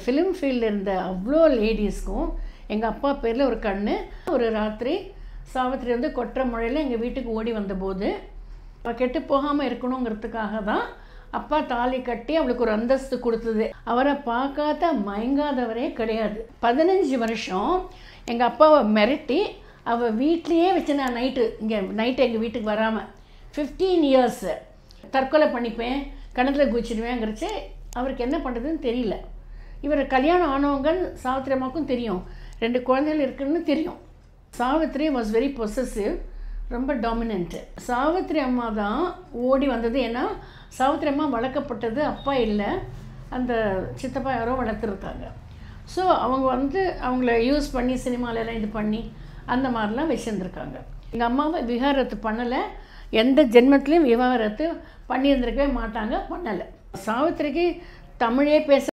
film ஃபீல்டில் இருந்த அவ்வளோ லேடிஸ்க்கும் எங்கள் அப்பா பேரில் ஒரு கண்ணு ஒரு ராத்திரி சாவித்திரி வந்து கொற்ற முறையில் எங்கள் வீட்டுக்கு ஓடி வந்தபோது அவள் கெட்டு போகாமல் இருக்கணுங்கிறதுக்காக தான் அப்பா தாலி கட்டி அவளுக்கு ஒரு அந்தஸ்து கொடுத்தது அவரை பார்க்காத மயங்காதவரே கிடையாது பதினஞ்சு வருஷம் எங்கள் அப்பாவை மிரட்டி அவள் வீட்லேயே வச்சு நான் நைட்டு இங்கே நைட்டு எங்கள் வீட்டுக்கு வராமல் ஃபிஃப்டீன் இயர்ஸு தற்கொலை பண்ணிப்பேன் கிணத்துல குதிச்சிடுவேங்கிறச்சு அவருக்கு என்ன பண்ணுறதுன்னு தெரியல இவர் கல்யாணம் ஆனவங்க சாவித்திரி அம்மாவுக்கும் தெரியும் ரெண்டு குழந்தைகள் இருக்குன்னு தெரியும் சாவித்ரி வாஸ் வெரி பொசசிவ் ரொம்ப டாமினண்ட்டு சாவித்ரி அம்மா தான் ஓடி வந்தது ஏன்னா சாவித்ரி அம்மா வளர்க்கப்பட்டது அப்பா இல்லை அந்த சித்தப்பா யாரோ வளர்த்துருக்காங்க ஸோ அவங்க வந்து அவங்கள யூஸ் பண்ணி சினிமாலெல்லாம் இது பண்ணி அந்த மாதிரிலாம் வச்சுருந்துருக்காங்க எங்கள் அம்மாவை விகாரத்து பண்ணலை எந்த ஜென்மத்திலையும் விவாகரத்து பண்ணியிருந்திருக்கவே மாட்டாங்க பண்ணலை சாவித்திரிக்கு தமிழே பேச